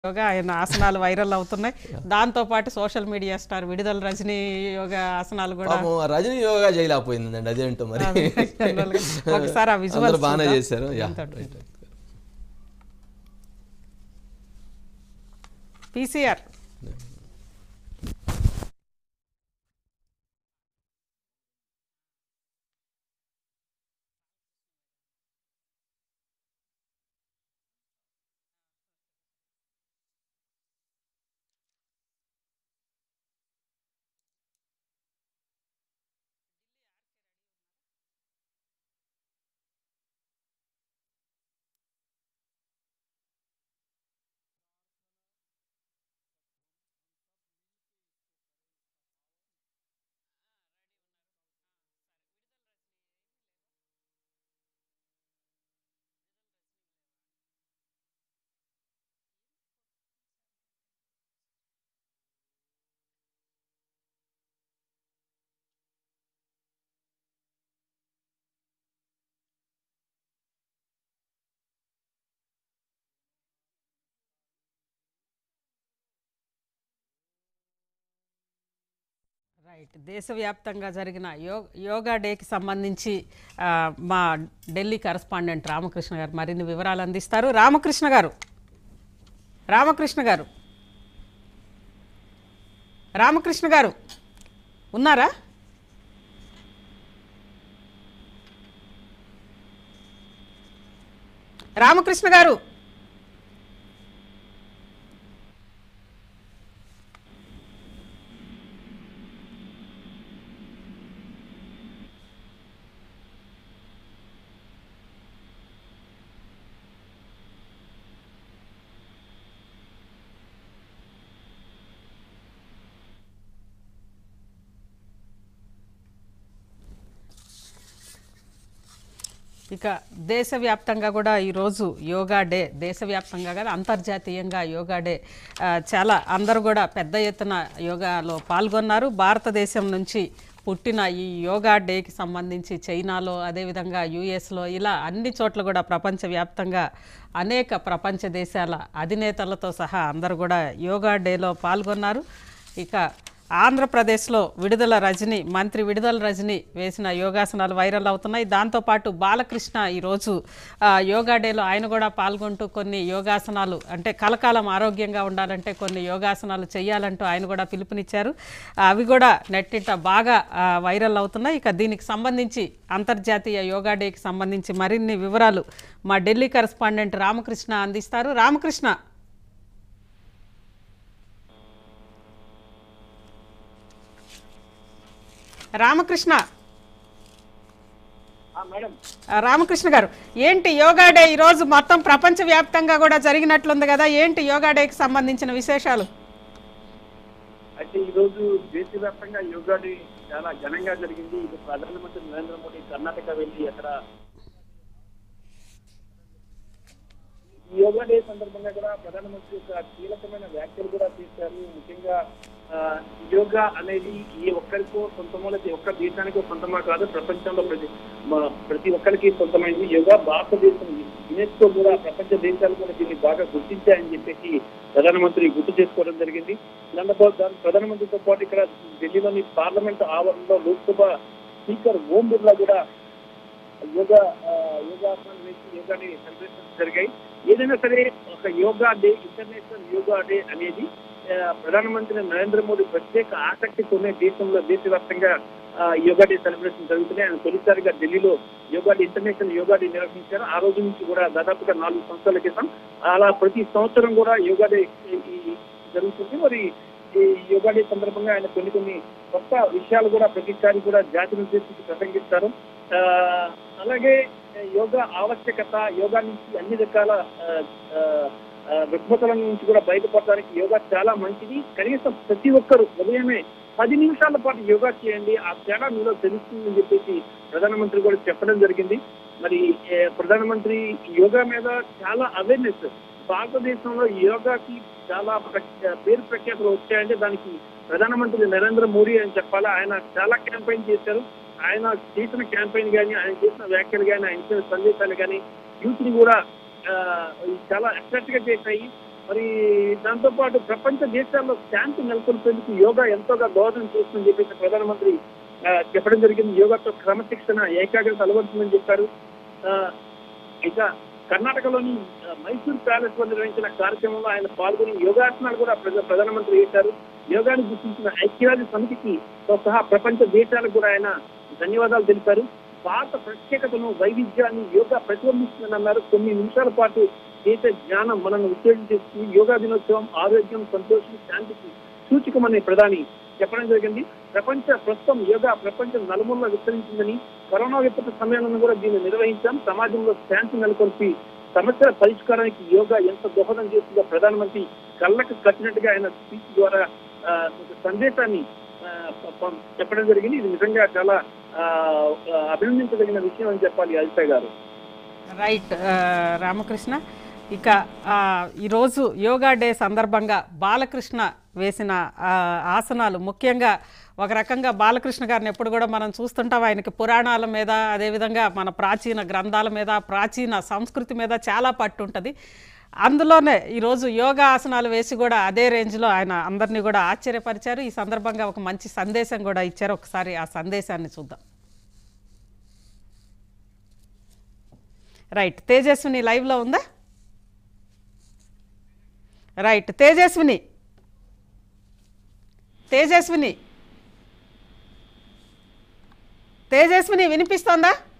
యోగా ఆయన ఆసనాలు వైరల్ అవుతున్నాయి దాంతో పాటు సోషల్ మీడియా స్టార్ విడుదల రజనీ యోగా ఆసనాలు కూడా పాపం ఆ రజనీ యోగా చేయలేకపోయిందండి అదేంటో మరి general గా. ఒకసారి ఆ visuals అందరూ బాగానే చూద్దాం. చేశారు యా ఎంత రైట్ రైట్ పీసీఆర్ రైట్ దేశవ్యాప్తంగా జరిగిన యో యోగా డేకి సంబంధించి ఆ, మా ఢిల్లీ కరస్పాండెంట్ రామకృష్ణ గారు మరిన్ని వివరాలు అందిస్తారు రామకృష్ణ గారు రామకృష్ణ గారు రామకృష్ణ గారు ఉన్నారా రామకృష్ణ గారు ఇక దేశవ్యాప్తంగా కూడా ఈరోజు యోగా డే దేశవ్యాప్తంగా కాదు అంతర్జాతీయంగా యోగా డే ఆ, చాలా అందరూ కూడా పెద్ద ఎత్తున యోగాలో పాల్గొన్నారు భారతదేశం నుంచి పుట్టిన ఈ యోగా డేకి సంబంధించి చైనాలో అదేవిధంగా యుఎస్లో ఇలా అన్ని చోట్ల కూడా ప్రపంచవ్యాప్తంగా అనేక ప్రపంచ దేశాల అధినేతలతో సహా అందరూ కూడా యోగా డేలో పాల్గొన్నారు ఇక ఆంధ్రప్రదేశ్లో విడుదల రజని మంత్రి విడుదల రజని వేసిన యోగాసనాలు వైరల్ అవుతున్నాయి దాంతోపాటు బాలకృష్ణ ఈరోజు ఆ, యోగా డేలో ఆయన కూడా పాల్గొంటూ కొన్ని యోగాసనాలు అంటే కలకాలం ఆరోగ్యంగా ఉండాలంటే కొన్ని యోగాసనాలు చేయాలంటూ ఆయన కూడా పిలుపునిచ్చారు ఆ, అవి కూడా నెట్టిట బాగా ఆ, వైరల్ అవుతున్నాయి ఇక దీనికి సంబంధించి అంతర్జాతీయ యోగా డేకి సంబంధించి మరిన్ని వివరాలు మా ఢిల్లీ కరెస్పాండెంట్ రామకృష్ణ అందిస్తారు రామకృష్ణ రామకృష్ణ మేడం ఆ, రామకృష్ణ గారు ఏంటి యోగా డే ఈరోజు మొత్తం ప్రపంచవ్యాప్తంగా కూడా జరిగినట్లుంది కదా ఏంటి యోగా డేకి సంబంధించిన విశేషాలు అయితే ఈ రోజు దేశవ్యాప్తంగా యోగా డే చాలా ఘనంగా జరిగింది ఇది ప్రధానమంత్రి నరేంద్ర మోడీ కర్ణాటక వెళ్ళి అక్కడ ఈ యోగా డే సందర్భంగా కూడా ప్రధానమంత్రి ఒక కీలకమైన వ్యాఖ్యలు కూడా చేశారు ముఖ్యంగా ఆ, యోగా అనేది ఏ ఒక్కరికో సొంతమో లేదా ఏ ఒక్క దేశానికో సొంతమా కాదు ప్రపంచంలో ప్రతి మ- ప్రతి ఒక్కరికి సొంతమైంది యోగా భారతదేశం యునెస్కో కూడా ప్రపంచ దేశాలు కూడా దీన్ని బాగా గుర్తించాయని చెప్పేసి ప్రధానమంత్రి గుర్తు చేసుకోవడం జరిగింది దాంతో పాటు ప్రధానమంత్రితో పాటు ఇక్కడ ఢిల్లీలోని పార్లమెంట్ ఆవరణలో లోక్సభ స్పీకర్ ఓం బిర్లా కూడా యోగా ఆ, యోగాసనాలు వేసి యోగాని సెలబ్రేషన్స్ జరిగాయి ఏదైనా సరే ఒక yoga day international yoga day అనేది ఆ, ప్రధానమంత్రి నరేంద్ర మోడీ ప్రత్యేక ఆసక్తితోనే దేశంలో దేశవ్యాప్తంగా ఆ, యోగా డే సెలబ్రేషన్ జరుగుతున్నాయి ఆయన తొలిసారిగా ఢిల్లీలో yoga day international yoga day నిర్వహించారు ఆ రోజు నుంచి కూడా దాదాపుగా నాలుగు సంవత్సరాల క్రితం అలా ప్రతి సంవత్సరం కూడా యోగా డే ఈ- ఈ జరుగుతుంది మరి ఈ యోగా డే సందర్భంగా ఆయన కొన్ని కొన్ని కొత్త విషయాలు కూడా ప్రతిసారి కూడా జాతిని ఉద్దేశించి ప్రసంగిస్తారు ఆ, అలాగే యోగా ఆవశ్యకత యోగా నుంచి అన్ని రకాల ఆ, ఆ, ఆ, రుగ్మతల నుంచి కూడా బయటపడడానికి యోగా చాలా మంచిది కనీసం ప్రతి ఒక్కరు ఉదయమే పది నిమిషాల పాటు యోగా చేయండి ఆ తేడా మీలో తెలుస్తుందని చెప్పేసి ప్రధానమంత్రి కూడా చెప్పడం జరిగింది మరి ఏ, ప్రధానమంత్రి యోగా మీద చాలా అవేర్నెస్ భారతదేశంలో యోగాకి చాలా ప్రఖ్యా- పేరు ప్రఖ్యాతులు వచ్చాయంటే దానికి ప్రధానమంత్రి నరేంద్ర మోడీ అని చెప్పాలి ఆయన చాలా క్యాంపెయిన్ చేశారు ఆయన చేసిన క్యాంపెయిన్ కానీ ఆయన చేసిన వ్యాఖ్యలు కానీ ఆయన ఇచ్చిన సందేశాలు కానీ యూత్ ని కూడా ఆ, చాలా అట్రాక్ట్ గా చేశాయి మరి దాంతో పాటు ప్రపంచ దేశాల్లో శాంతి నెలకొల్పేందుకు యోగా ఎంతోగా దోహదం చేస్తుందని చెప్పేసి ప్రధానమంత్రి ఆ, చెప్పడం జరిగింది యోగాతో క్రమశిక్షణ ఏకాగ్రత అలవడుతుందని చెప్పారు ఆ, ఇంకా కర్ణాటకలోని ఆ, మైసూర్ ప్యాలెస్ లో నిర్వహించిన కార్యక్రమంలో ఆయన పాల్గొని యోగాసనాలు కూడా ప్రజ- ప్రధానమంత్రి చేశారు యోగాని గుర్తించిన ఐక్యరాజ్య సమితికి తో సహా ప్రపంచ దేశాలకు కూడా ఆయన ధన్యవాదాలు తెలిపారు భారత ప్రత్యేకతను వైవిధ్యాన్ని యోగా ప్రతిబింబిస్తుందని అన్నారు కొన్ని నిమిషాల పాటు చేసే జ్ఞానం మనల్ని ఉత్తేజం చేస్తుంది యోగా దినోత్సవం ఆరోగ్యం సంతోషం శాంతికి సూచకమని ప్రధాని చెప్పడం జరిగింది ప్రపంచ ప్రస్తుతం యోగా ప్రపంచం నలుమూలలో విస్తరించిందని కరోనా విపత్తు సమయంలో కూడా దీన్ని నిర్వహించాం సమాజంలో శాంతి నెలకొల్పి సమస్యల పరిష్కారానికి యోగా ఎంత దోహదం చేస్తుందో ప్రధానమంత్రి కళ్ళకు కట్టినట్టుగా ఆయన స్పీచ్ ద్వారా ఆ, ఒక సందేశాన్ని ఆ, ప- ప- చెప్పడం జరిగింది ఇది నిజంగా చాలా ఆ, ఆ, అభినందించదగిన విషయం అని చెప్పాలి అజిత గారు రైట్ ఆ, రామకృష్ణ ఇక ఆ, ఈరోజు యోగా డే సందర్భంగా బాలకృష్ణ వేసిన ఆ, ఆసనాలు ముఖ్యంగా ఒక రకంగా బాలకృష్ణ గారిని ఎప్పుడు కూడా మనం చూస్తుంటాం ఆయనకి పురాణాల మీద అదేవిధంగా మన ప్రాచీన గ్రంథాల మీద ప్రాచీన సంస్కృతి మీద చాలా పట్టు ఉంటుంది అందులోనే ఈరోజు యోగా ఆసనాలు వేసి కూడా అదే రేంజ్లో ఆయన అందరినీ కూడా ఆశ్చర్యపరిచారు ఈ సందర్భంగా ఒక మంచి సందేశం కూడా ఇచ్చారు ఒకసారి ఆ సందేశాన్ని చూద్దాం రైట్ తేజస్విని లైవ్లో ఉందా రైట్ తేజస్విని తేజస్విని తేజస్విని వినిపిస్తోందా